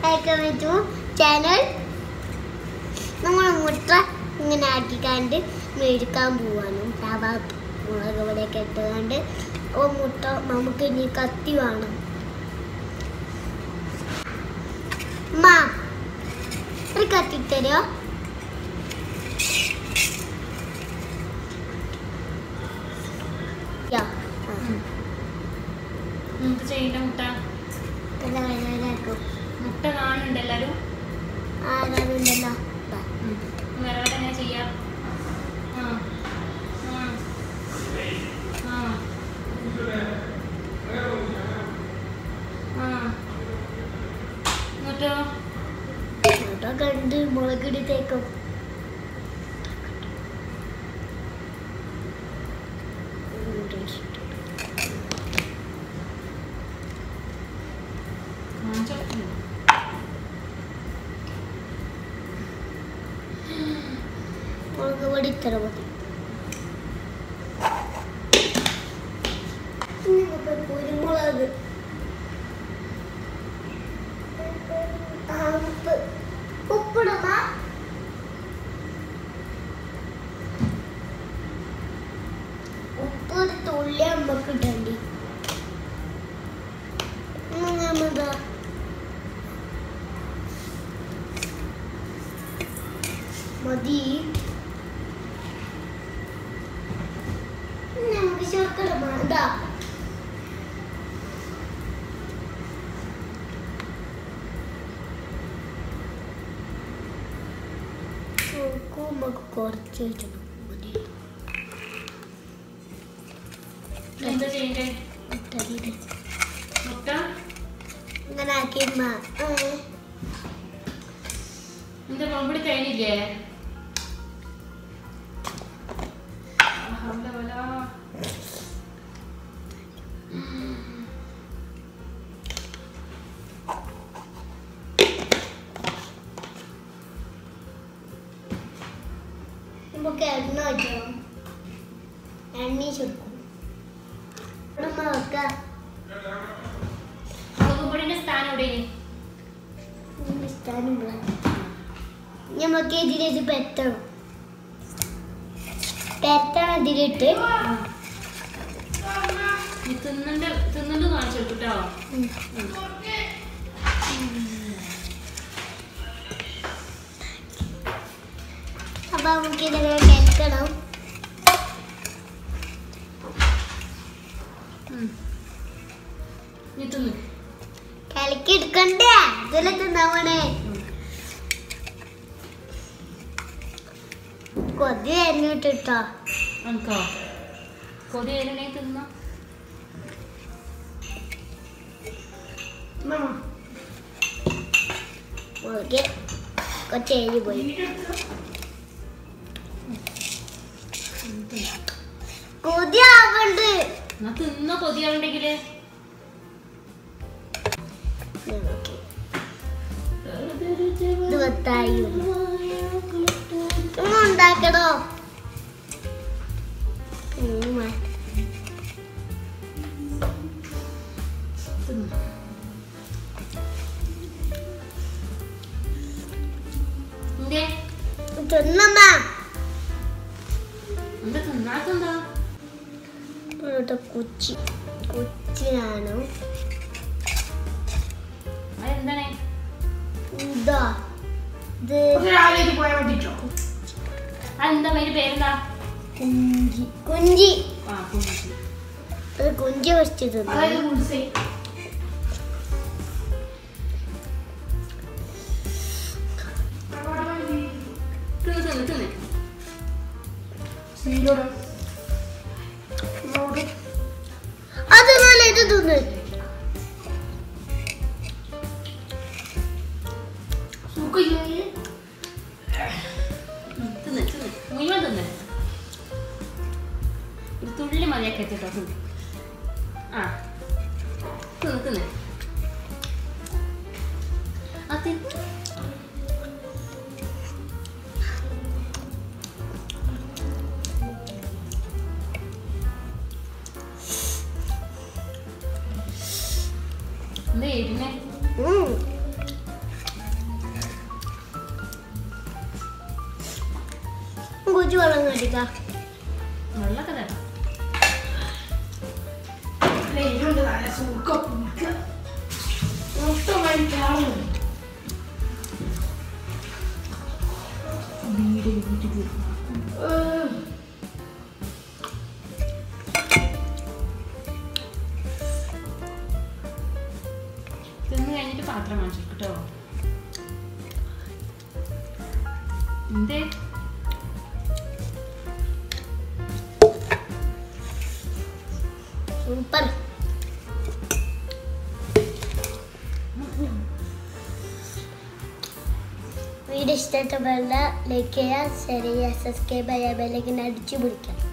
Welcome to channel നമ്മൾ മുട്ട ഇങ്ങനെ ആക്കിക്കാണ്ട് മേടിക്കാൻ പോവാണ് തവ മുളക് പൊടിയൊക്കെ ഇട്ടുകൊണ്ട് ഓ മുട്ട നമുക്ക് ഇനി കത്തി വേണം അമ്മ ഒരു കത്തി തരുമോ യാ എന്ത് ചെയ്യണ്ട മുട്ട നല്ല വരാനാക്കും മുട്ട കാണുന്നുണ്ട് എല്ലാരും ആരാണുണ്ടല്ലോ വേറെ വേറെ എങ്ങനെ ചെയ്യാം ആ ആ ആ ആ എന്നിട്ടോ മുട്ട കണ്ട് മുളകിടി തേക്കും കാണിച്ചോ മുളക് പൊടി ഇത്ര മതി ഇനി നമുക്ക് കുരുമുളക് ആ, ഉപ്പ് ഉപ്പിടുമ ഉപ്പ് ഒരു തുള്ളി നമുക്ക് ഇടണ്ടി നമ്മതാ മതി നമുക്ക് ശർക്കര വേണ്ട നമുക്ക് കുറച്ച് വെച്ചണം മതി എന്താ ചെയ്യണ്ടേ ഇട്ടതില്. മുട്ട ഇങ്ങനെ ആക്കി മ- ആ, എന്താ മറുപടി കഴിഞ്ഞില്ലേ ഹൗല വലാ. നമുക്ക് എണ്ണ വെക്കണം എണ്ണ ചുരുക്കും ഇവിടെ ഉമ്മ വെക്കാം മുളകും പൊടിന്റെ സ്ഥാനം എവിടെയാണ് നമുക്ക് ഇതിലിത് പെത്തണം പെത്തണം ഇതിലിട്ട് നീ തിന്നണ്ട് തിന്നണ്ട് കാണിച്ചു കേട്ടോ ഉം. അപ്പൊ നമുക്ക് ഇതിങ്ങനെ കലക്കണം നീ തിന്നു കലക്കി എടുക്കണ്ടേ ഇതിലെ തിന്നാവണേ കൊതി കഴിഞ്ഞിട്ടോ എനിക്കോ കൊതി ഏതിനെ തിന്ന മുളക് കൊച്ചേരി പോയി കൊതി ആവണ്ട് എന്നാ തിന്ന കൊതിയാവുണ്ടെങ്കില് ഇത് വത്തായി ഒന്ന് ഉണ്ടാക്കണോ ഉം. തിന്നു എന്തേ തിന്നമ്മ എന്താ തിന്നാത്തെന്താ ഇവിടുത്തെ കുച്ചി കുച്ചിനാണ് അതെന്താണ് ഇതാ ഇത് അതെന്താ അതിന്റെ പേരെന്താ കുഞ്ചി കുഞ്ചി ആ കുഞ്ചി അത് കുഞ്ചി വെച്ച് തിന്നു തിന്ന് തിന്ന് തിന്ന് അത് നല്ല ഇത് തിന്ന് ഉം, തിന്ന് തിന്ന് മുഴുവൻ തിന്ന് ഒരു തുള്ളി മതിയാക്കി വെച്ചിട്ടോ തിന്ന് ആ തിന്ന് തിന്ന് ആ തിന്ന് എന്താ എരിഞ്ഞേ ഉം. കുറച്ച് വെള്ളം കണ്ടിക്കാം വെള്ളമൊക്കെ തരാം എരിവുണ്ട് നല്ല സുഖം പുളിക്ക് മൊത്തം കഴിക്കാറുണ്ട് തിന്ന് കഴിഞ്ഞിട്ട് പാത്രം വാങ്ങിച്ചു കേട്ടോ എന്തേ സൂപ്പർ വീഡിയോ ഇഷ്ടപ്പെട്ട ലൈക്ക് ചെയ്യുക ഷെയർ ചെയ്യുക സബ്സ്ക്രൈബ് ചെയ്യുക ബെല്ലൈക്കൻ അടിച്ചു പിടിക്കാം